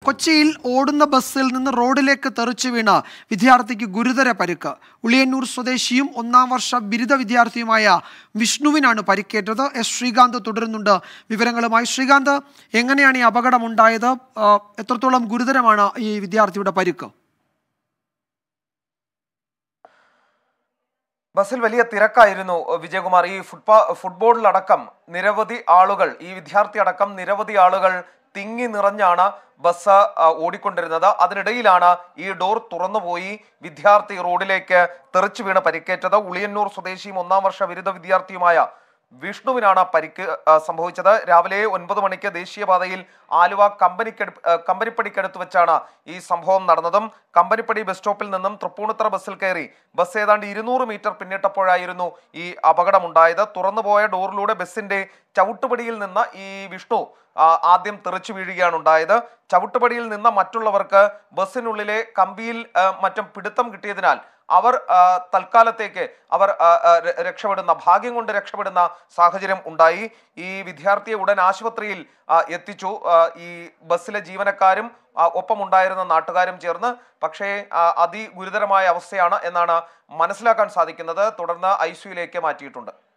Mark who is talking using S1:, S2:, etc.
S1: കൊച്ചിയിൽ ഓടുന്ന ബസ്സിൽ നിന്ന് റോഡിലേക്ക് തെറിച്ചു വീണ വിദ്യാർത്ഥിക്ക് ഗുരുതര പരിക്ക് ഉളിയന്നൂർ സ്വദേശിയും ഒന്നാം വർഷ ബിരുദ വിദ്യാർത്ഥിയുമായ വിഷ്ണുവിനാണ് പരിക്കേറ്റത് എസ് ശ്രീകാന്ത് തുടരുന്നുണ്ട് വിവരങ്ങളുമായി ശ്രീകാന്ത് എങ്ങനെയാണ് ഈ അപകടമുണ്ടായത് ആ, എത്രത്തോളം ഗുരുതരമാണ് ഈ വിദ്യാർത്ഥിയുടെ പരിക്ക്
S2: ബസ്സിൽ വലിയ തിരക്കായിരുന്നു വിജയകുമാർ ഈ ഫുട്ബാ ഫുട്ബോളിലടക്കം നിരവധി ആളുകൾ ഈ വിദ്യാർത്ഥി അടക്കം നിരവധി ആളുകൾ തിങ്ങി നിറഞ്ഞാണ് ബസ് ആ, ഓടിക്കൊണ്ടിരുന്നത് അതിനിടയിലാണ് ഈ ഡോർ തുറന്നുപോയി വിദ്യാർത്ഥി റോഡിലേക്ക് തെറിച്ചു വീണ് പരിക്കേറ്റത് ഉളിയന്നൂർ സ്വദേശിയും ഒന്നാം വർഷ ബിരുദ വിദ്യാർത്ഥിയുമായ വിഷ്ണുവിനാണ് പരിക്ക് ആ, സംഭവിച്ചത് രാവിലെ ഒൻപത് മണിക്ക് ദേശീയപാതയിൽ ആലുവ കമ്പനിക്കടുപ്പ് ആ, കമ്പനിപ്പടിക്കടുത്ത് വെച്ചാണ് ഈ സംഭവം നടന്നതും കമ്പനിപ്പടി ബസ് സ്റ്റോപ്പിൽ നിന്നും തൃപ്പൂണിത്തറ ബസ്സിൽ കയറി ബസ് ഏതാണ്ട് ഇരുന്നൂറ് മീറ്റർ പിന്നിട്ടപ്പോഴായിരുന്നു ഈ അപകടമുണ്ടായത് തുറന്നുപോയ ഡോറിലൂടെ ബസ്സിന്റെ ചവിട്ടുപടിയിൽ നിന്ന് ഈ വിഷ്ണു ആ, ആദ്യം തെറിച്ചു വീഴുകയാണ് ഉണ്ടായത് ചവിട്ടുപടിയിൽ നിന്ന മറ്റുള്ളവർക്ക് ബസ്സിനുള്ളിലെ കമ്പിയിൽ ആ, മറ്റും പിടുത്തം കിട്ടിയതിനാൽ അവർ ആ, തൽക്കാലത്തേക്ക് അവർ ആ, ആ, ര- രക്ഷപ്പെടുന്ന ഭാഗ്യം കൊണ്ട് രക്ഷപ്പെടുന്ന സാഹചര്യം ഉണ്ടായി ഈ വിദ്യാർത്ഥിയെ ഉടൻ ആശുപത്രിയിൽ ആ, എത്തിച്ചു ആ, ഈ ബസ്സിലെ ജീവനക്കാരും ആ, ഒപ്പമുണ്ടായിരുന്ന നാട്ടുകാരും ചേർന്ന് പക്ഷേ ആ, അതിഗുരുതരമായ അവസ്ഥയാണ് എന്നാണ് മനസ്സിലാക്കാൻ സാധിക്കുന്നത് തുടർന്ന് ഐ സിയുലേക്ക് മാറ്റിയിട്ടുണ്ട്